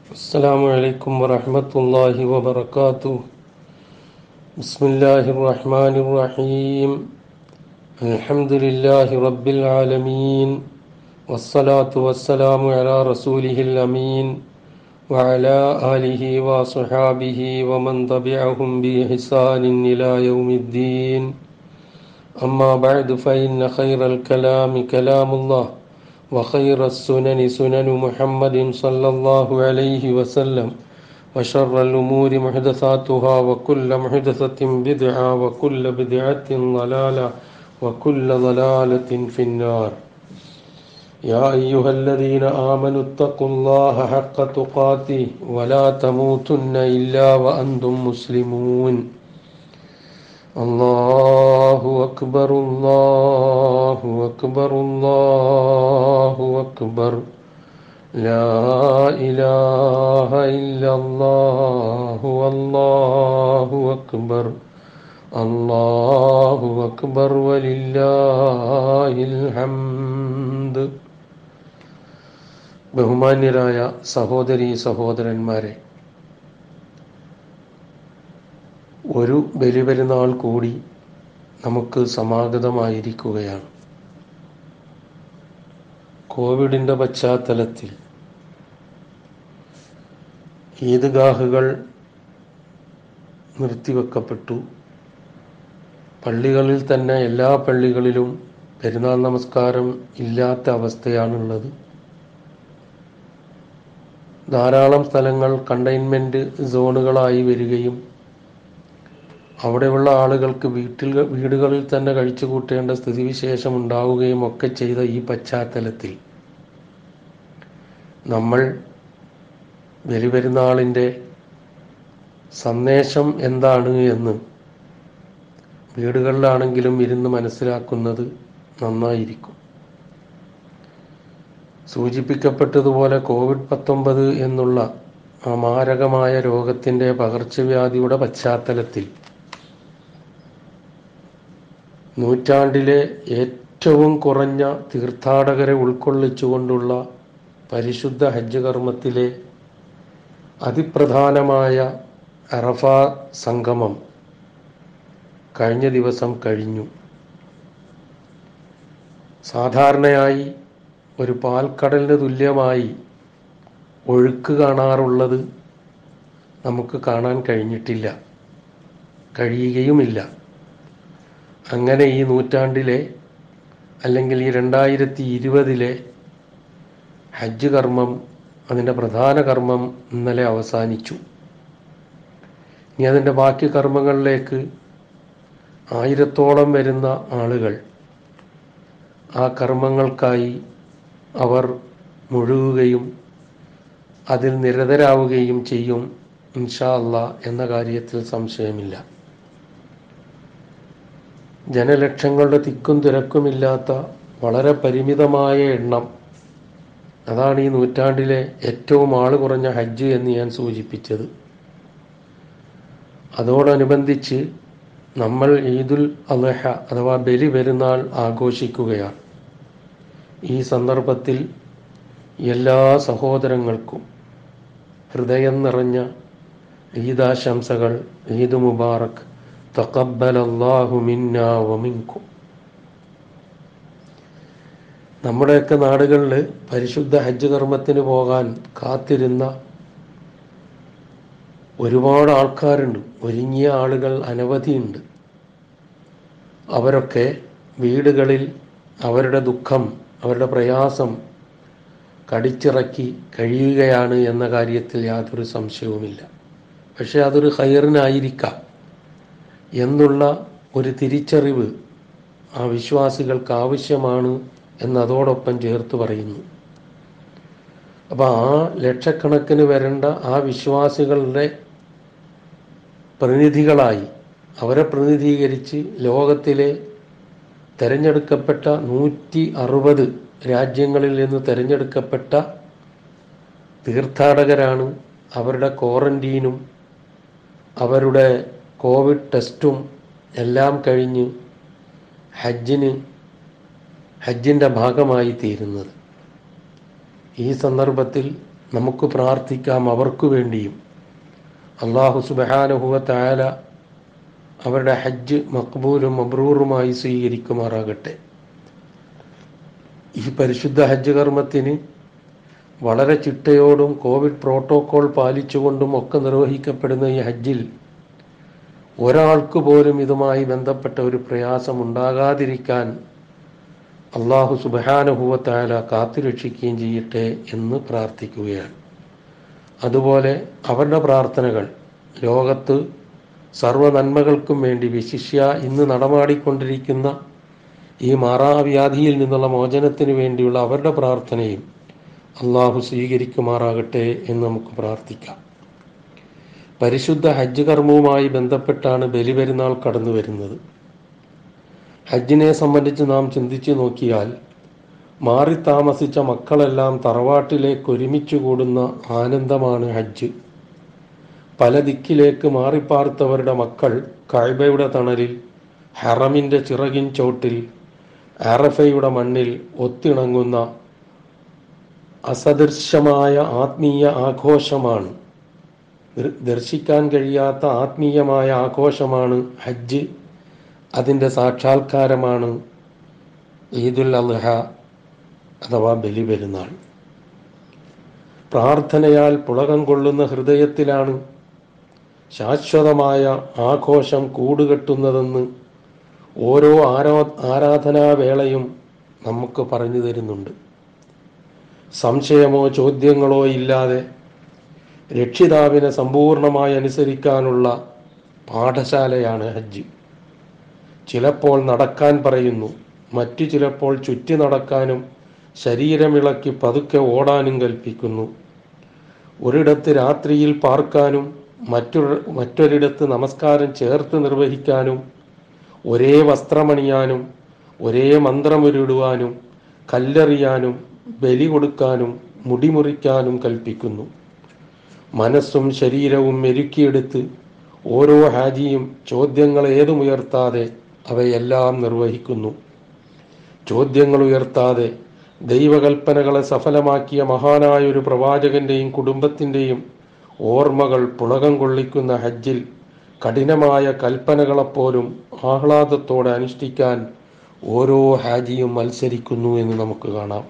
السلام عليكم ورحمة الله وبركاته بسم الله الرحمن الرحيم الحمد لله رب العالمين والصلاة والسلام على رسوله الأمين وعلى آله وصحابه ومن تبعهم بإحسان إلى يوم الدين أما بعد فإن خير الكلام كلام الله وخير السنن سنن محمد صلى الله عليه وسلم وشر الأمور محدثاتها وكل محدثة بدعة وكل بدعة ضلالة وكل ضلالة في النار يا أيها الذين آمنوا اتقوا الله حق تقاته ولا تموتن إلا وأنتم مسلمون الله أكبر الله أكبر الله أكبر لا إله إلا الله والله أكبر الله أكبر ولله الحمد ബഹുമാന്യരായ സഹോദരി സഹോദരന്മാരെ ഒരു ബലിപെരുന്നാൾ കൂടി നമുക്ക് സമാഗതമായിരിക്കുകയാണ് കോവിഡിൻ്റെ പശ്ചാത്തലത്തിൽ ഈദ്ഗാഹുകൾ നിർത്തിവെക്കപ്പെട്ടു പള്ളികളിൽ തന്നെ എല്ലാ പള്ളികളിലും പെരുന്നാൾ നമസ്കാരം ഇല്ലാത്ത അവസ്ഥയാണുള്ളത് ധാരാളം സ്ഥലങ്ങൾ കണ്ടെയ്ൻമെൻറ്റ് സോണുകളായി വരികയും അവിടെയുള്ള ആളുകൾക്ക് വീട്ടിൽ വീടുകളിൽ തന്നെ കഴിച്ചു കൂട്ടേണ്ട സ്ഥിതിവിശേഷം ഉണ്ടാവുകയും ഒക്കെ ചെയ്ത ഈ പശ്ചാത്തലത്തിൽ നമ്മൾ ബലിപെരുന്നാളിൻ്റെ സന്ദേശം എന്താണ് എന്ന് വീടുകളിലാണെങ്കിലും ഇരുന്ന് മനസ്സിലാക്കുന്നത് നന്നായിരിക്കും സൂചിപ്പിക്കപ്പെട്ടതുപോലെ കോവിഡ് പത്തൊമ്പത് എന്നുള്ള ആ മാരകമായ രോഗത്തിൻ്റെ പകർച്ചവ്യാധിയുടെ പശ്ചാത്തലത്തിൽ നൂറ്റാണ്ടിലെ ഏറ്റവും കുറഞ്ഞ തീർത്ഥാടകരെ ഉൾക്കൊള്ളിച്ചുകൊണ്ടുള്ള പരിശുദ്ധ ഹജ്ജ് കർമ്മത്തിലെ അതിപ്രധാനമായ അറഫ സംഗമം കഴിഞ്ഞ ദിവസം കഴിഞ്ഞു സാധാരണയായി ഒരു പാൽക്കടലിന് തുല്യമായി ഒഴുക്ക് കാണാറുള്ളത് നമുക്ക് കാണാൻ കഴിഞ്ഞിട്ടില്ല കഴിയുകയുമില്ല അങ്ങനെ ഈ നൂറ്റാണ്ടിലെ അല്ലെങ്കിൽ ഈ രണ്ടായിരത്തി ഇരുപതിലെ ഹജ്ജ് കർമ്മം അതിൻ്റെ പ്രധാന കർമ്മം ഇന്നലെ അവസാനിച്ചു ഇനി അതിൻ്റെ ബാക്കി കർമ്മങ്ങളിലേക്ക് ആയിരത്തോളം വരുന്ന ആളുകൾ ആ കർമ്മങ്ങൾക്കായി അവർ മുഴുകുകയും അതിൽ നിരതരാവുകയും ചെയ്യും ഇൻഷാ അല്ല എന്ന കാര്യത്തിൽ സംശയമില്ല ജനലക്ഷങ്ങളുടെ തിക്കും തിരക്കുമില്ലാത്ത വളരെ പരിമിതമായ എണ്ണം അതാണ് ഈ നൂറ്റാണ്ടിലെ ഏറ്റവും ആള് കുറഞ്ഞ ഹജ്ജ് എന്ന് ഞാൻ സൂചിപ്പിച്ചത് അതോടനുബന്ധിച്ച് നമ്മൾ ഈദുൽ അലഹ അഥവാ ബലി പെരുന്നാൾ ആഘോഷിക്കുകയാണ് ഈ സന്ദർഭത്തിൽ എല്ലാ സഹോദരങ്ങൾക്കും ഹൃദയം നിറഞ്ഞ ഈദാശംസകൾ ഈദ് മുബാറക് തക്കബലല്ലാഹു മിന്ന വമിൻകും നമ്മുടെയൊക്കെ നാടുകളിൽ പരിശുദ്ധ ഹജ്ജ് കർമ്മത്തിന് പോകാൻ കാത്തിരുന്ന ഒരുപാട് ആൾക്കാരുണ്ട് ഒരുങ്ങിയ ആളുകൾ അനവധിയുണ്ട് അവരൊക്കെ വീടുകളിൽ അവരുടെ ദുഃഖം അവരുടെ പ്രയാസം കടിച്ചിറക്കി കഴിയുകയാണ് എന്ന കാര്യത്തിൽ യാതൊരു സംശയവുമില്ല പക്ഷെ അതൊരു ഹൈറിനായിരിക്കാം എന്നുള്ള ഒരു തിരിച്ചറിവ് ആ വിശ്വാസികൾക്ക് ആവശ്യമാണ് എന്നതോടൊപ്പം ചേർത്ത് പറയുന്നു അപ്പോൾ ആ ലക്ഷക്കണക്കിന് വരേണ്ട ആ വിശ്വാസികളുടെ പ്രതിനിധികളായി അവരെ പ്രതിനിധീകരിച്ച് ലോകത്തിലെ തിരഞ്ഞെടുക്കപ്പെട്ട നൂറ്റി അറുപത് രാജ്യങ്ങളിൽ നിന്ന് തിരഞ്ഞെടുക്കപ്പെട്ട തീർത്ഥാടകരാണ് അവരുടെ ക്വാറന്റീനും അവരുടെ കോവിഡ് ടെസ്റ്റും എല്ലാം കഴിഞ്ഞ് ഹജ്ജിന് ഹജ്ജിൻ്റെ ഭാഗമായി തീരുന്നത് ഈ സന്ദർഭത്തിൽ നമുക്ക് പ്രാർത്ഥിക്കാം അവർക്കു വേണ്ടിയും അള്ളാഹു സുബഹാനുഹുവ താല അവരുടെ ഹജ്ജ് മക്ബൂലും മബ്രൂറുമായി സ്വീകരിക്കുമാറാകട്ടെ ഈ പരിശുദ്ധ ഹജ്ജ് കർമ്മത്തിന് വളരെ ചിട്ടയോടും കോവിഡ് പ്രോട്ടോകോൾ പാലിച്ചുകൊണ്ടും ഒക്കെ നിർവഹിക്കപ്പെടുന്ന ഈ ഹജ്ജിൽ ഒരാൾക്ക് പോലും ഇതുമായി ബന്ധപ്പെട്ട ഒരു പ്രയാസം ഉണ്ടാകാതിരിക്കാൻ അള്ളാഹു സുബഹാനുഭവത്തായ കാത്തുരക്ഷിക്കുകയും ചെയ്യട്ടെ എന്ന് പ്രാർത്ഥിക്കുകയാണ് അതുപോലെ അവരുടെ പ്രാർത്ഥനകൾ ലോകത്ത് സർവ്വ നന്മകൾക്കും വേണ്ടി വിശിഷ്യ ഇന്ന് നടമാടിക്കൊണ്ടിരിക്കുന്ന ഈ മാറാവ്യാധിയിൽ നിന്നുള്ള മോചനത്തിന് വേണ്ടിയുള്ള അവരുടെ പ്രാർത്ഥനയും അള്ളാഹു സ്വീകരിക്കുമാറാകട്ടെ എന്ന് നമുക്ക് പ്രാർത്ഥിക്കാം പരിശുദ്ധ ഹജ്ജ് കർമ്മവുമായി ബന്ധപ്പെട്ടാണ് ബലിപെരുന്നാൾ കടന്നു വരുന്നത് ഹജ്ജിനെ സംബന്ധിച്ച് നാം ചിന്തിച്ചു നോക്കിയാൽ മാറി താമസിച്ച മക്കളെല്ലാം തറവാട്ടിലേക്ക് ഒരുമിച്ച് കൂടുന്ന ആനന്ദമാണ് ഹജ്ജ് പല ദിക്കിലേക്ക് മാറിപ്പാർത്തവരുടെ മക്കൾ കൈബയുടെ തണലിൽ ഹറമിൻ്റെ ചിറകിൻ ചോട്ടിൽ അറഫയുടെ മണ്ണിൽ ഒത്തിണങ്ങുന്ന അസദൃശമായ ആത്മീയ ആഘോഷമാണ് ദർശിക്കാൻ കഴിയാത്ത ആത്മീയമായ ആഘോഷമാണ് ഹജ്ജ് അതിൻ്റെ സാക്ഷാത്കാരമാണ് ഈദുൽ അൽഹ അഥവാ ബലി പെരുന്നാൾ പ്രാർത്ഥനയാൽ പുളകം കൊള്ളുന്ന ഹൃദയത്തിലാണ് ശാശ്വതമായ ആഘോഷം കൂടുകെട്ടുന്നതെന്ന് ഓരോ ആരാ ആരാധനാവേളയും നമുക്ക് പറഞ്ഞു തരുന്നുണ്ട് സംശയമോ ചോദ്യങ്ങളോ ഇല്ലാതെ രക്ഷിതാവിനെ സമ്പൂർണമായി അനുസരിക്കാനുള്ള പാഠശാലയാണ് ഹജ്ജ് ചിലപ്പോൾ നടക്കാൻ പറയുന്നു മറ്റു ചിലപ്പോൾ ചുറ്റി നടക്കാനും ശരീരമിളക്കി പതുക്കെ ഓടാനും കൽപ്പിക്കുന്നു ഒരിടത്ത് രാത്രിയിൽ പാർക്കാനും മറ്റൊരു മറ്റൊരിടത്ത് നമസ്കാരം ചേർത്ത് നിർവഹിക്കാനും ഒരേ വസ്ത്രമണിയാനും ഒരേ മന്ത്രമുരുടുവാനും കല്ലെറിയാനും ബലി കൊടുക്കാനും മുടിമുറിക്കാനും കൽപ്പിക്കുന്നു മനസ്സും ശരീരവും മെരുക്കിയെടുത്ത് ഓരോ ഹാജിയും ചോദ്യങ്ങൾ ഏതുമുയർത്താതെ അവയെല്ലാം നിർവഹിക്കുന്നു ചോദ്യങ്ങൾ ഉയർത്താതെ ദൈവകൽപ്പനകളെ സഫലമാക്കിയ മഹാനായ ഒരു പ്രവാചകന്റെയും കുടുംബത്തിൻ്റെയും ഓർമ്മകൾ പുളകം കൊള്ളിക്കുന്ന ഹജ്ജിൽ കഠിനമായ കൽപ്പനകളെപ്പോലും ആഹ്ലാദത്തോടെ അനുഷ്ഠിക്കാൻ ഓരോ ഹാജിയും മത്സരിക്കുന്നു എന്ന് നമുക്ക് കാണാം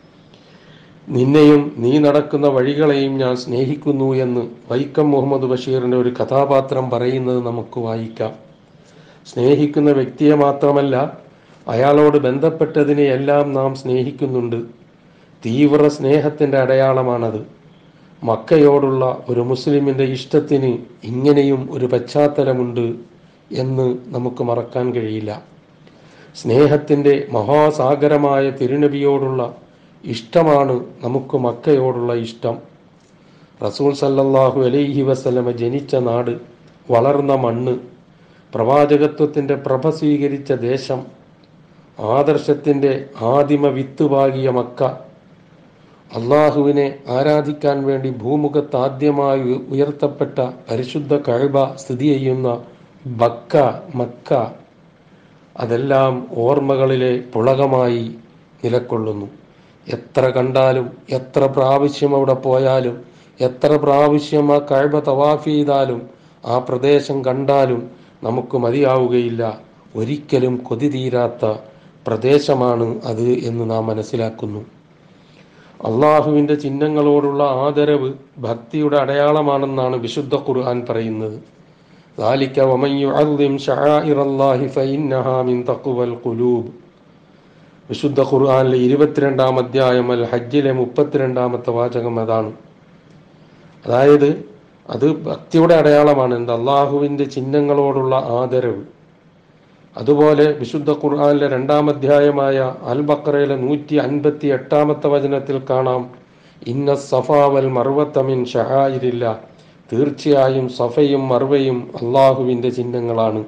നിന്നെയും നീ നടക്കുന്ന വഴികളെയും ഞാൻ സ്നേഹിക്കുന്നു എന്ന് വൈക്കം മുഹമ്മദ് ബഷീറിന്റെ ഒരു കഥാപാത്രം പറയുന്നത് നമുക്ക് വായിക്കാം സ്നേഹിക്കുന്ന വ്യക്തിയെ മാത്രമല്ല അയാളോട് ബന്ധപ്പെട്ടതിനെയെല്ലാം നാം സ്നേഹിക്കുന്നുണ്ട് തീവ്ര സ്നേഹത്തിന്റെ അടയാളമാണത് മക്കയോടുള്ള ഒരു മുസ്ലിമിന്റെ ഇഷ്ടത്തിന് ഇങ്ങനെയും ഒരു പശ്ചാത്തലമുണ്ട് എന്ന് നമുക്ക് മറക്കാൻ കഴിയില്ല സ്നേഹത്തിന്റെ മഹാസാഗരമായ തിരുനബിയോടുള്ള ഇഷ്ടമാണ് നമുക്ക് മക്കയോടുള്ള ഇഷ്ടം റസൂൽ സല്ലല്ലാഹു അലൈഹി വസല്ലമ ജനിച്ച നാട് വളർന്ന മണ്ണ് പ്രവാചകത്വത്തിന്റെ പ്രഭ സ്വീകരിച്ച ദേശം ആദർശത്തിന്റെ ആദിമ വിത്ത് പാകിയ മക്ക അള്ളാഹുവിനെ ആരാധിക്കാൻ വേണ്ടി ഭൂമുഖത്ത് ആദ്യമായി ഉയർത്തപ്പെട്ട പരിശുദ്ധ കഴബ സ്ഥിതി ചെയ്യുന്ന ബക്ക മക്ക അതെല്ലാം ഓർമ്മകളിലെ പുളകമായി നിലക്കൊള്ളുന്നു എത്ര കണ്ടാലും എത്ര പ്രാവശ്യം അവിടെ പോയാലും എത്ര പ്രാവശ്യം ആ കഴബ തവാഫ് ചെയ്താലും ആ പ്രദേശം കണ്ടാലും നമുക്ക് മതിയാവുകയില്ല ഒരിക്കലും കൊതി തീരാത്ത പ്രദേശമാണ് അത് എന്ന് നാം മനസ്സിലാക്കുന്നു അള്ളാഹുവിൻ്റെ ചിഹ്നങ്ങളോടുള്ള ആദരവ് ഭക്തിയുടെ അടയാളമാണെന്നാണ് വിശുദ്ധ ഖുർആൻ പറയുന്നത് ذلك ومن يعظم شعائر الله فإنها من تقوى القلوب വിശുദ്ധ ഖുർആനിലെ ഇരുപത്തിരണ്ടാം അധ്യായം അൽ ഹജ്ജിലെ മുപ്പത്തിരണ്ടാമത്തെ വാചകം അതാണ് അതായത് അത് ഭക്തിയുടെ അടയാളമാണ് എന്ത് അള്ളാഹുവിൻ്റെ ചിഹ്നങ്ങളോടുള്ള ആദരവ് അതുപോലെ വിശുദ്ധ ഖുർആനിലെ രണ്ടാം അധ്യായമായ അൽ ബക്കറയിലെ നൂറ്റി അൻപത്തി എട്ടാമത്തെ വചനത്തിൽ കാണാം ഇന്ന സഫാവൽ മർവത്തമിൻ ഷഹായിരില്ല തീർച്ചയായും സഫയും മർവയും അള്ളാഹുവിൻ്റെ ചിഹ്നങ്ങളാണ്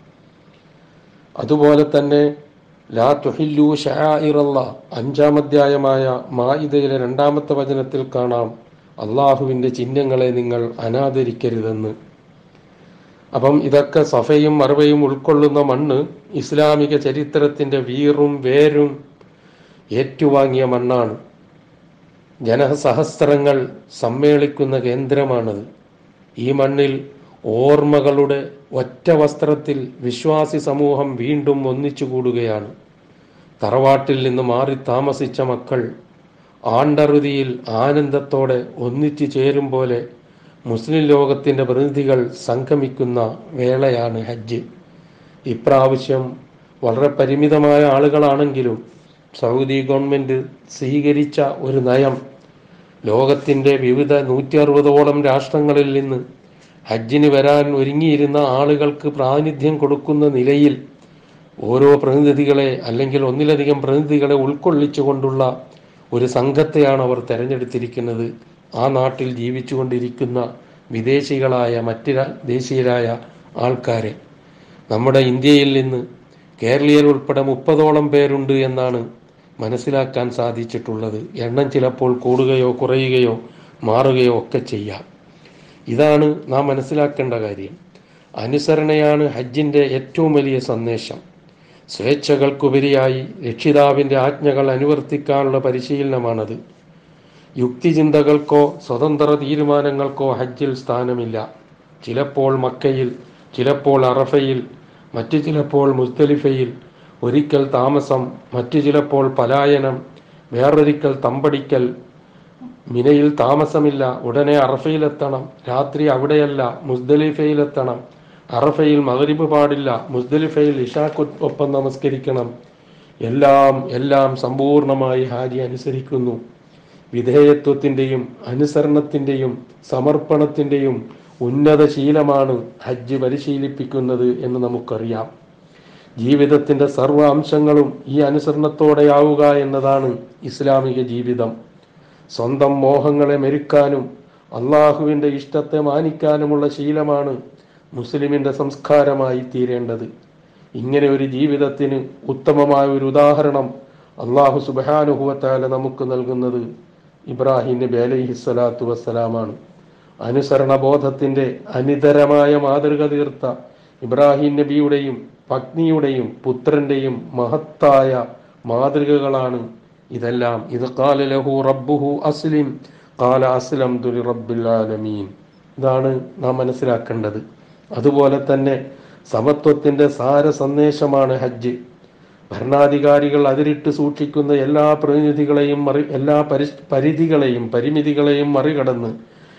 അതുപോലെ തന്നെ ലാ തുഹില്ലു ഷഹായിറല്ല അഞ്ചാം അധ്യായമായ മായിദയിലെ രണ്ടാമത്തെ വചനത്തിൽ കാണാം അള്ളാഹുവിൻ്റെ ചിഹ്നങ്ങളെ നിങ്ങൾ അനാദരിക്കരുതെന്ന് അപ്പം ഇതൊക്കെ സഫയും മറവയും ഉൾക്കൊള്ളുന്ന മണ്ണ് ഇസ്ലാമിക ചരിത്രത്തിന്റെ വീറും വേരും ഏറ്റുവാങ്ങിയ മണ്ണാണ് ജനസഹസ്രങ്ങൾ സമ്മേളിക്കുന്ന കേന്ദ്രമാണത് ഈ മണ്ണിൽ ഓർമ്മകളുടെ ഒറ്റ വസ്ത്രത്തിൽ വിശ്വാസി സമൂഹം വീണ്ടും ഒന്നിച്ചു കൂടുകയാണ് തറവാട്ടിൽ നിന്ന് മാറി താമസിച്ച മക്കൾ ആണ്ടറുതിയിൽ ആനന്ദത്തോടെ ഒന്നിച്ചു ചേരും പോലെ മുസ്ലിം ലോകത്തിൻ്റെ പ്രതിനിധികൾ സംഗമിക്കുന്ന വേളയാണ് ഹജ്ജ് ഇപ്രാവശ്യം വളരെ പരിമിതമായ ആളുകളാണെങ്കിലും സൗദി ഗവൺമെൻറ് സ്വീകരിച്ച ഒരു നയം ലോകത്തിൻ്റെ വിവിധ നൂറ്റി അറുപതോളം രാഷ്ട്രങ്ങളിൽ നിന്ന് ഹജ്ജിന് വരാൻ ഒരുങ്ങിയിരുന്ന ആളുകൾക്ക് പ്രാതിനിധ്യം കൊടുക്കുന്ന നിലയിൽ ഓരോ പ്രതിനിധികളെ അല്ലെങ്കിൽ ഒന്നിലധികം പ്രതിനിധികളെ ഉൾക്കൊള്ളിച്ചുകൊണ്ടുള്ള ഒരു സംഘത്തെയാണ് അവർ തെരഞ്ഞെടുത്തിരിക്കുന്നത് ആ നാട്ടിൽ ജീവിച്ചുകൊണ്ടിരിക്കുന്ന വിദേശികളായ മറ്റ് രാ- ദേശീയരായ ആൾക്കാരെ നമ്മുടെ ഇന്ത്യയിൽ നിന്ന് കേരളീയർ ഉൾപ്പെടെ മുപ്പതോളം പേരുണ്ട് എന്നാണ് മനസ്സിലാക്കാൻ സാധിച്ചിട്ടുള്ളത് എണ്ണം ചിലപ്പോൾ കൂടുകയോ കുറയുകയോ മാറുകയോ ഒക്കെ ചെയ്യാം ഇതാണ് നാം മനസ്സിലാക്കേണ്ട കാര്യം അനുസരണയാണ് ഹജ്ജിൻ്റെ ഏറ്റവും വലിയ സന്ദേശം സ്വേച്ഛകൾക്കുപരിയായി രക്ഷിതാവിൻ്റെ ആജ്ഞകൾ അനുവർത്തിക്കാനുള്ള പരിശീലനമാണത് യുക്തിചിന്തകൾക്കോ സ്വതന്ത്ര തീരുമാനങ്ങൾക്കോ ഹജ്ജിൽ സ്ഥാനമില്ല ചിലപ്പോൾ മക്കയിൽ ചിലപ്പോൾ അറഫയിൽ മറ്റു ചിലപ്പോൾ മുസ്തലിഫയിൽ ഒരിക്കൽ താമസം മറ്റു ചിലപ്പോൾ പലായനം വേറൊരിക്കൽ തമ്പടിക്കൽ മിനയിൽ താമസമില്ല ഉടനെ അറഫയിലെത്തണം രാത്രി അവിടെയല്ല മുസ്ദലിഫയിലെത്തണം അറഫയിൽ മകരിബ് പാടില്ല മുസ്ദലിഫയിൽ ഇഷാക്ക് ഒപ്പം നമസ്കരിക്കണം എല്ലാം എല്ലാം സമ്പൂർണമായി ഹാജി അനുസരിക്കുന്നു വിധേയത്വത്തിൻ്റെയും അനുസരണത്തിൻ്റെയും സമർപ്പണത്തിൻ്റെയും ഉന്നത ശീലമാണ് ഹജ്ജ് പരിശീലിപ്പിക്കുന്നത് എന്ന് നമുക്കറിയാം ജീവിതത്തിൻ്റെ സർവ്വ അംശങ്ങളും ഈ അനുസരണത്തോടെയാവുക എന്നതാണ് ഇസ്ലാമിക ജീവിതം സ്വന്തം മോഹങ്ങളെ മെരുക്കാനും അള്ളാഹുവിൻ്റെ ഇഷ്ടത്തെ മാനിക്കാനുമുള്ള ശീലമാണ് മുസ്ലിമിൻ്റെ സംസ്കാരമായി തീരേണ്ടത് ഇങ്ങനെ ഒരു ജീവിതത്തിന് ഉത്തമമായ ഒരു ഉദാഹരണം അള്ളാഹു സുബാനുഹുവത്താല നമുക്ക് നൽകുന്നത് ഇബ്രാഹിം നബി അലൈഹി സ്വലാത്തു വസ്സലാമാണ് അനുസരണ ബോധത്തിന്റെ അനിതരമായ മാതൃക തീർത്ത ഇബ്രാഹിം നബിയുടെയും പത്നിയുടെയും പുത്രന്റെയും മഹത്തായ മാതൃകകളാണ് ഇതെല്ലാം ഇത് കാല ലഹു റബ്ബുഹു അസ്ലിം കാല അസ്ലം തുലി റബ്ബിൽ ആലമീൻ ഇതാണ് നാം മനസ്സിലാക്കേണ്ടത് അതുപോലെ തന്നെ സമത്വത്തിന്റെ സാര സന്ദേശമാണ് ഹജ്ജ് ഭരണാധികാരികൾ അതിരിട്ട് സൂക്ഷിക്കുന്ന എല്ലാ പ്രതിനിധികളെയും മറി എല്ലാ പരി പരിധികളെയും പരിമിതികളെയും മറികടന്ന്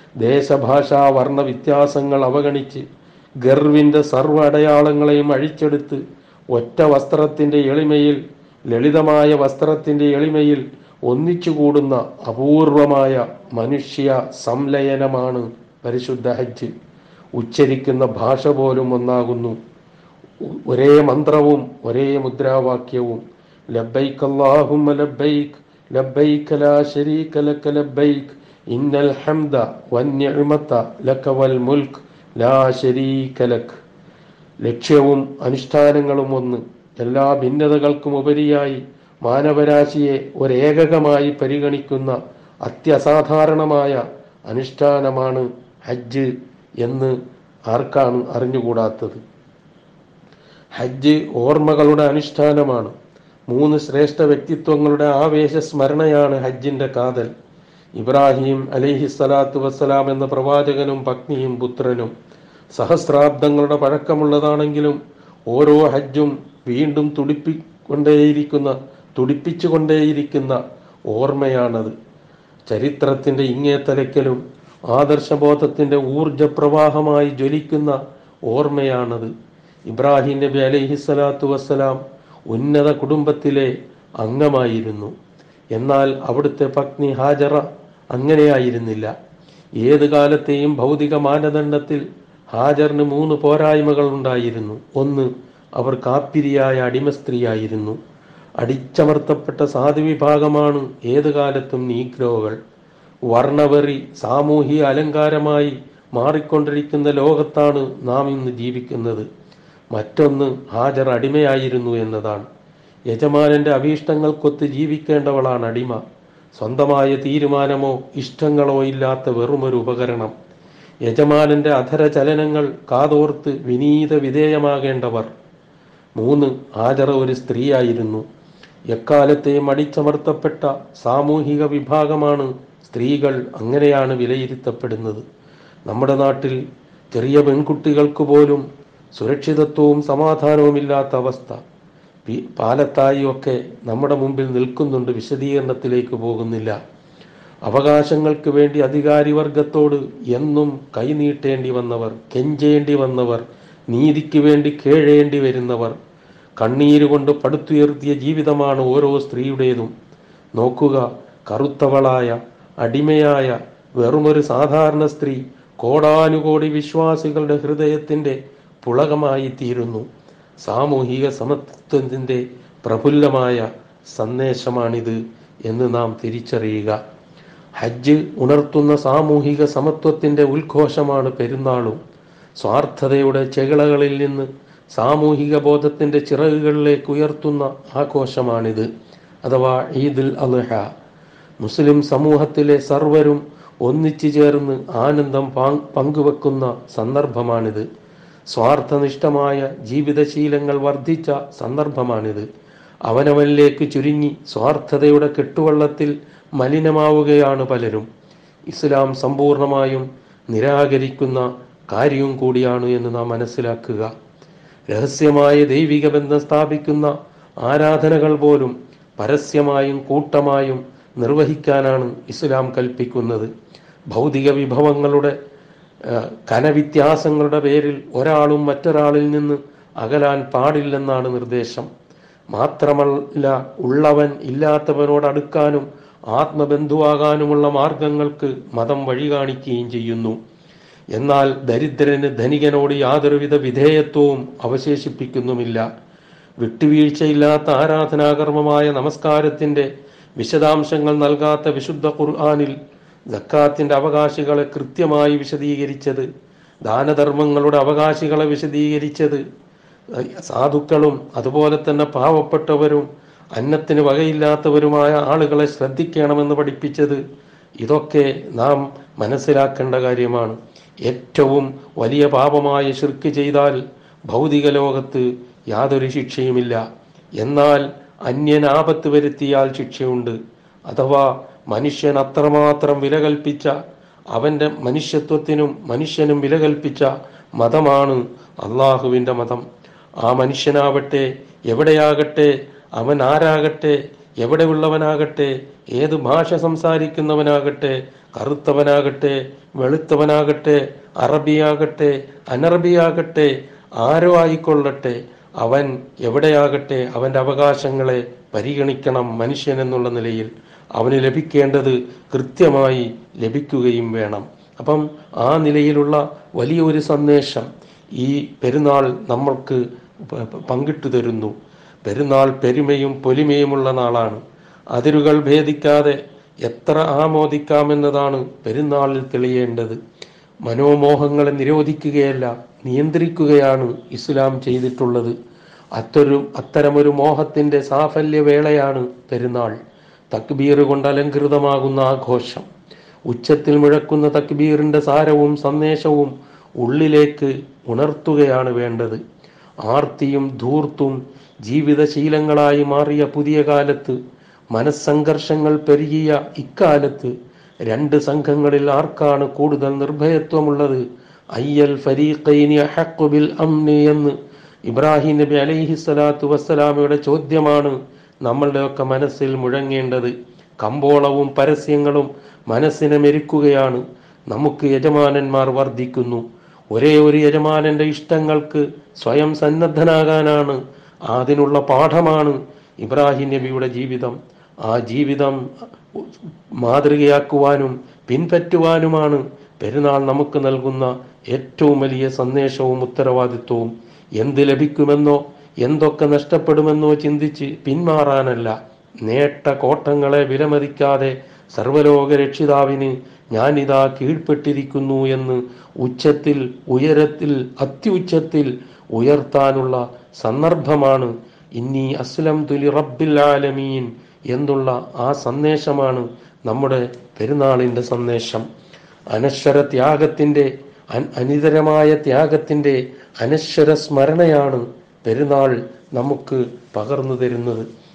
ദേശഭാഷാ വർണ്ണ വ്യത്യാസങ്ങൾ അവഗണിച്ച് ഗർവിന്റെ സർവ്വ അടയാളങ്ങളെയും അഴിച്ചെടുത്ത് ഒറ്റ വസ്ത്രത്തിന്റെ എളിമയിൽ ലളിതമായ വസ്ത്രത്തിന്റെ എളിമയിൽ ഒന്നിച്ചുകൂടുന്ന അപൂർവമായ മനുഷ്യ സംലയനമാണ് പരിശുദ്ധ ഹജ്ജ് ഉച്ചരിക്കുന്ന ഭാഷ പോലും ഒന്നാകുന്നു ഒരേ മന്ത്രവും ഒരേ മുദ്രാവാക്യവും ലബ്ബൈക്ക് അല്ലാഹുമ്മ ലബ്ബൈക്ക് ലബ്ബൈക്ക് ലാ ശരീക ലക ലബ്ബൈക്ക് ഇന്നൽ ഹംദ വന്നിഅമത ലക വൽ മുൽക്ക് ലാ ശരീക ലക് ലക്ഷ്യവും അനുഷ്ഠാനങ്ങളും ഒന്ന് എല്ലാ ഭിന്നതകൾക്കും ഉപരിയായി മാനവരാശിയെ ഒരേകകമായി പരിഗണിക്കുന്ന അത്യസാധാരണമായ അനുഷ്ഠാനമാണ് ഹജ്ജ് എന്ന് ആർക്കാണ് അറിഞ്ഞുകൂടാത്തത് ഹജ്ജ് ഓർമ്മകളുടെ അനുഷ്ഠാനമാണ് മൂന്ന് ശ്രേഷ്ഠ വ്യക്തിത്വങ്ങളുടെ ആവേശ സ്മരണയാണ് ഹജ്ജിന്റെ കാതൽ ഇബ്രാഹിം അലൈഹി സ്വലാത്തു വസ്സലാം എന്ന പ്രവാചകനും പത്നിയും പുത്രനും സഹസ്രാബ്ദങ്ങളുടെ പഴക്കമുള്ളതാണെങ്കിലും ഓരോ ഹജ്ജും വീണ്ടും തുടിപ്പിക്കൊണ്ടേയിരിക്കുന്ന തുടിപ്പിച്ചുകൊണ്ടേയിരിക്കുന്ന ഓർമ്മയാണത് ചരിത്രത്തിന്റെ ഇങ്ങേ തലയ്ക്കലും ആദർശബോധത്തിന്റെ ഊർജപ്രവാഹമായി ജ്വലിക്കുന്ന ഓർമ്മയാണത് ഇബ്രാഹിം നബി അലൈഹി സ്വലാത്തു വസ്സലാം ഉന്നത കുടുംബത്തിലെ അംഗമായിരുന്നു എന്നാൽ അവിടുത്തെ പത്നി ഹാജറ അങ്ങനെയായിരുന്നില്ല ഏത് കാലത്തെയും ഭൗതിക മാനദണ്ഡത്തിൽ ഹാജറിന് മൂന്ന് പോരായ്മകൾ ഉണ്ടായിരുന്നു ഒന്ന് അവർ കാപ്പിരിയായ അടിമ സ്ത്രീയായിരുന്നു അടിച്ചമർത്തപ്പെട്ട സാധു വിഭാഗമാണ് ഏത് കാലത്തും നീഗ്രോകൾ വർണ്ണവെറി സാമൂഹിക അലങ്കാരമായി മാറിക്കൊണ്ടിരിക്കുന്ന ലോകത്താണ് നാം ഇന്ന് ജീവിക്കുന്നത് മറ്റൊന്ന് ഹാജർ അടിമയായിരുന്നു എന്നതാണ് യജമാനന്റെ അഭീഷ്ടങ്ങൾക്കൊത്ത് ജീവിക്കേണ്ടവളാണ് അടിമ സ്വന്തമായ തീരുമാനമോ ഇഷ്ടങ്ങളോ ഇല്ലാത്ത വെറുമൊരു ഉപകരണം യജമാനന്റെ അധര ചലനങ്ങൾ കാതോർത്ത് വിനീത വിധേയമാകേണ്ടവർ മൂന്ന് ഹാജറ ഒരു സ്ത്രീയായിരുന്നു എക്കാലത്തെയും അടിച്ചമർത്തപ്പെട്ട സാമൂഹിക വിഭാഗമാണ് സ്ത്രീകൾ അങ്ങനെയാണ് വിലയിരുത്തപ്പെടുന്നത് നമ്മുടെ നാട്ടിൽ ചെറിയ പെൺകുട്ടികൾക്ക് പോലും സുരക്ഷിതത്വവും സമാധാനവുമില്ലാത്ത അവസ്ഥ പി- പാലത്തായി ഒക്കെ നമ്മുടെ മുമ്പിൽ നിൽക്കുന്നുണ്ട് വിശദീകരണത്തിലേക്ക് പോകുന്നില്ല അവകാശങ്ങൾക്ക് വേണ്ടി അധികാരിവർഗത്തോട് എന്നും കൈനീട്ടേണ്ടി വന്നവർ കെഞ്ചേണ്ടി വന്നവർ നീതിക്ക് വേണ്ടി കേഴേണ്ടി വരുന്നവർ കണ്ണീരുകൊണ്ട് പടുത്തുയർത്തിയ ജീവിതമാണ് ഓരോ സ്ത്രീയുടേതും നോക്കുക കറുത്തവളായ അടിമയായ വെറുമൊരു സാധാരണ സ്ത്രീ കോടാനുകോടി വിശ്വാസികളുടെ ഹൃദയത്തിന്റെ പുളകമായി തീരുന്നു സാമൂഹിക സമത്വത്തിന്റെ പ്രഫുല്ലമായ സന്ദേശമാണിത് എന്ന് നാം തിരിച്ചറിയുക ഹജ്ജ് ഉണർത്തുന്ന സാമൂഹിക സമത്വത്തിന്റെ ഉദ്ഘോഷമാണ് പെരുന്നാളും സ്വാർത്ഥതയുടെ ചെകിളകളിൽ നിന്ന് സാമൂഹിക ബോധത്തിന്റെ ചിറകുകളിലേക്ക് ഉയർത്തുന്ന ആഘോഷമാണിത് അഥവാ ഈദുൽ അദ്ഹ മുസ്ലിം സമൂഹത്തിലെ സർവരും ഒന്നിച്ചു ചേർന്ന് ആനന്ദം പാങ് പങ്കുവെക്കുന്ന സന്ദർഭമാണിത് സ്വാർത്ഥനിഷ്ഠമായ ജീവിതശീലങ്ങൾ വർദ്ധിച്ച സന്ദർഭമാണിത് അവനവനിലേക്ക് ചുരുങ്ങി സ്വാർത്ഥതയുടെ കെട്ടുവള്ളത്തിൽ മലിനമാവുകയാണ് പലരും ഇസ്ലാം സമ്പൂർണമായും നിരാകരിക്കുന്ന കാര്യവും കൂടിയാണ് എന്ന് നാം മനസ്സിലാക്കുക രഹസ്യമായ ദൈവിക ബന്ധം സ്ഥാപിക്കുന്ന ആരാധനകൾ പോലും പരസ്യമായും കൂട്ടമായും നിർവഹിക്കാനാണ് ഇസ്ലാം കൽപ്പിക്കുന്നത് ഭൗതിക വിഭവങ്ങളുടെ ആ, കനവ്യത്യാസങ്ങളുടെ പേരിൽ ഒരാളും മറ്റൊരാളിൽ നിന്ന് അകലാൻ പാടില്ലെന്നാണ് നിർദ്ദേശം മാത്രമല്ല ഉള്ളവൻ ഇല്ലാത്തവനോട് അടുക്കാനും ആത്മബന്ധുവാകാനുമുള്ള മാർഗങ്ങൾക്ക് മതം വഴി കാണിക്കുകയും ചെയ്യുന്നു എന്നാൽ ദരിദ്രന് ധനികനോട് യാതൊരുവിധ വിധേയത്വവും അവശേഷിപ്പിക്കുന്നുമില്ല വിട്ടുവീഴ്ചയില്ലാത്ത ആരാധനാകർമ്മമായ നമസ്കാരത്തിന്റെ വിശദാംശങ്ങൾ നൽകാത്ത വിശുദ്ധ ഖുർആാനിൽ ജക്കാത്തിന്റെ അവകാശികളെ കൃത്യമായി വിശദീകരിച്ചത് ദാനധർമ്മങ്ങളുടെ അവകാശികളെ വിശദീകരിച്ചത് സാധുക്കളും അതുപോലെ തന്നെ പാവപ്പെട്ടവരും അന്നത്തിന് വകയില്ലാത്തവരുമായ ആളുകളെ ശ്രദ്ധിക്കണമെന്ന് പഠിപ്പിച്ചത് ഇതൊക്കെ നാം മനസ്സിലാക്കേണ്ട കാര്യമാണ് ഏറ്റവും വലിയ പാപമായ ശിർക്ക് ചെയ്താൽ ഭൗതിക ലോകത്ത് യാതൊരു ശിക്ഷയുമില്ല എന്നാൽ അന്യൻ ആപത്ത് വരുത്തിയാൽ ശിക്ഷയുണ്ട് അഥവാ മനുഷ്യൻ അത്രമാത്രം വില കൽപ്പിച്ച അവന്റെ മനുഷ്യത്വത്തിനും മനുഷ്യനും വില കൽപ്പിച്ച മതമാണ് അള്ളാഹുവിന്റെ മതം ആ മനുഷ്യനാവട്ടെ എവിടെയാകട്ടെ അവൻ ആരാകട്ടെ എവിടെയുള്ളവനാകട്ടെ ഏത് ഭാഷ സംസാരിക്കുന്നവനാകട്ടെ കറുത്തവനാകട്ടെ വെളുത്തവനാകട്ടെ അറബിയാകട്ടെ അനറബിയാകട്ടെ ആരോ ആയിക്കൊള്ളട്ടെ അവൻ എവിടെയാകട്ടെ അവന്റെ അവകാശങ്ങളെ പരിഗണിക്കണം മനുഷ്യൻ എന്നുള്ള നിലയിൽ അവന് ലഭിക്കേണ്ടത് കൃത്യമായി ലഭിക്കുകയും വേണം അപ്പം ആ നിലയിലുള്ള വലിയൊരു സന്ദേശം ഈ പെരുന്നാൾ നമ്മൾക്ക് പ- പ- പങ്കിട്ടു തരുന്നു പെരുന്നാൾ പെരുമയും പൊലിമയുമുള്ള നാളാണ് അതിരുകൾ ഭേദിക്കാതെ എത്ര ആമോദിക്കാമെന്നതാണ് പെരുന്നാളിൽ തെളിയേണ്ടത് മനോമോഹങ്ങളെ നിരോധിക്കുകയല്ല നിയന്ത്രിക്കുകയാണ് ഇസ്ലാം ചെയ്തിട്ടുള്ളത് അത്തൊരു അത്തരമൊരു മോഹത്തിന്റെ സാഫല്യവേളയാണ് പെരുന്നാൾ തക്ബീർ കൊണ്ട് അലങ്കൃതമാകുന്ന ആഘോഷം ഉച്ചത്തിൽ മുഴക്കുന്ന തക്ബീറിന്റെ സാരവും സന്ദേശവും ഉള്ളിലേക്ക് ഉണർത്തുകയാണ് വേണ്ടത് ആർത്തിയും ധൂർത്തും ജീവിതശീലങ്ങളായി മാറിയ പുതിയ കാലത്ത് മനസ്സംഘർഷങ്ങൾ പെരുകിയ ഇക്കാലത്ത് രണ്ട് സംഘങ്ങളിൽ ആർക്കാണ് കൂടുതൽ നിർഭയത്വമുള്ളത് അയ്യൽ ഫരീഖൈനി അഹഖു ബിൽ അംനി എന്ന് ഇബ്രാഹിം നബി അലൈഹി സ്വലാത്തു വസ്സലാമയുടെ ചോദ്യമാണ് നമ്മളുടെയൊക്കെ മനസ്സിൽ മുഴങ്ങേണ്ടത് കമ്പോളവും പരസ്യങ്ങളും മനസ്സിനെ മെരുക്കുകയാണ് നമുക്ക് യജമാനന്മാർ വർദ്ധിക്കുന്നു ഒരേ ഒരു യജമാനന്റെ ഇഷ്ടങ്ങൾക്ക് സ്വയം സന്നദ്ധനാകാനാണ് അതിനുള്ള പാഠമാണ് ഇബ്രാഹിം നബിയുടെ ജീവിതം ആ ജീവിതം മാതൃകയാക്കുവാനും പിൻപറ്റുവാനുമാണ് പെരുന്നാൾ നമുക്ക് നൽകുന്ന ഏറ്റവും വലിയ സന്ദേശവും ഉത്തരവാദിത്വവും എന്ത് ലഭിക്കുമെന്നോ എന്തൊക്കെ നഷ്ടപ്പെടുമെന്നോ ചിന്തിച്ച് പിന്മാറാനല്ല നേട്ട കോട്ടങ്ങളെ വിലമതിക്കാതെ സർവലോക രക്ഷിതാവിന് ഞാനിതാ കീഴ്പ്പെട്ടിരിക്കുന്നു എന്ന് ഉച്ചത്തിൽ ഉയരത്തിൽ അത്യുച്ചത്തിൽ ഉയർത്താനുള്ള സന്ദർഭമാണ് ഇന്നി അസ്ലം തുലി റബ്ബിൽ ആലമീൻ എന്നുള്ള ആ സന്ദേശമാണ് നമ്മുടെ പെരുന്നാളിൻ്റെ സന്ദേശം അനശ്വര ത്യാഗത്തിൻ്റെ അൻ- അനിതരമായ ത്യാഗത്തിൻ്റെ അനശ്വര സ്മരണയാണ് പെരുന്നാൾ നമുക്ക് പകർന്നു തരുന്നത്